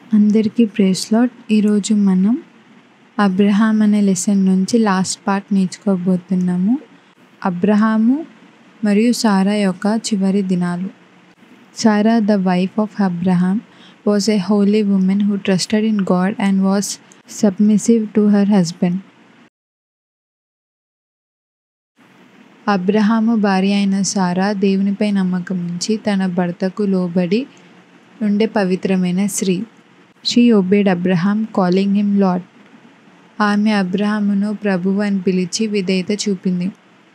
అందరికీ praise lot ఈరోజు మనం అబ్రహాం అనే లెసన్ నుంచి లాస్ట్ పార్ట్ నేర్చుకోబోతున్నాము అబ్రహాము మరియు సారా యొక్క చివరి దినాలు Sarah the wife of Abraham was a holy woman who trusted in God and was submissive to her husband అబ్రహాము భార్య అయిన సారా దేవునిపై నమ్మకం ఉంచి తన భర్తకు లోబడి ఉండే పవిత్రమైన స్త్రీ she obeyed Abraham calling him lord ఆమె అబ్రహామును ప్రభువు అని పిలిచి విధేయత చూపింది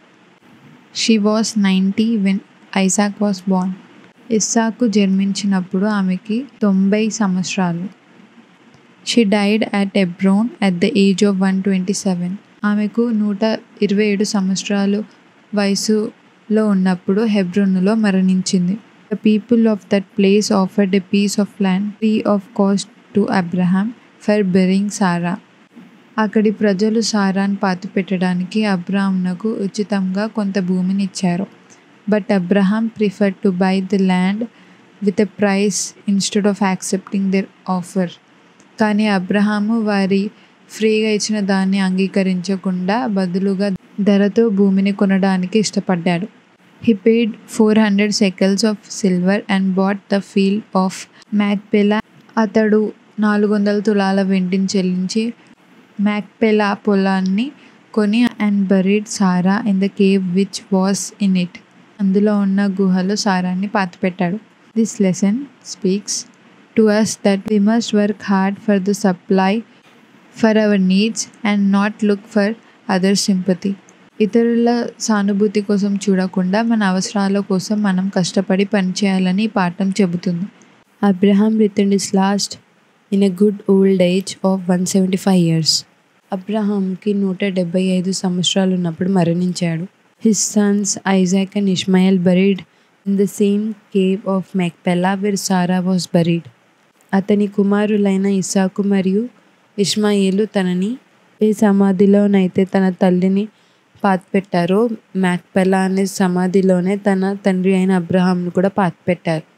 she was ninety when Isaac was born ఇస్సాకు జన్మించినప్పుడు ఆమెకి తొంభై సంవత్సరాలు she died at Hebron at the age of one twenty seven ఆమెకు నూట ఇరవై ఏడు సంవత్సరాలు వయసులో ఉన్నప్పుడు హెబ్రోనులో మరణించింది the people of that place offered a piece of land free of cost to Abraham for burying Sarah అక్కడి ప్రజలు సారాను పాతి పెట్టడానికి అబ్రహాంనకు ఉచితంగా కొంత భూమిని ఇచ్చారు but Abraham prefer to buy the land with a price instead of accepting their offer కానీ అబ్రహాము వారి ఫ్రీగా ఇచ్చిన దాన్ని అంగీకరించకుండా బదులుగా ధరతో భూమిని కొనడానికి ఇష్టపడ్డాడు he paid four hundred shekels of silver and bought the field of Machpelah అతడు నాలుగు వందల తులాల వెండిని చెల్లించి మ్యాక్పెలా పొలాన్ని కొని and buried Sarah in the cave which was in it అందులో ఉన్న గుహలో సారాన్ని పాతిపెట్టాడు this lesson speaks to us that we must work hard for the supply for our needs and not look for other sympathy ఇతరుల సానుభూతి కోసం చూడకుండా మన అవసరాల కోసం మనం కష్టపడి పనిచేయాలని ఈ పాఠం చెబుతుంది Abraham return is last in a good old age of one seventy five years అబ్రహాంకి నూట డెబ్బై ఐదు సంవత్సరాలు ఉన్నప్పుడు మరణించాడు his sons Isaac and Ishmael buried in the same cave of Machpelah where Sarah was buried అతని కుమారులైన ఇసాకు మరియు ఇష్మాయిలు తనని ఏ సమాధిలోనైతే తన తల్లిని పాతిపెట్టారో మ్యాక్పెలా అనే సమాధిలోనే తన తండ్రి అయిన అబ్రహాంను కూడా పాతిపెట్టారు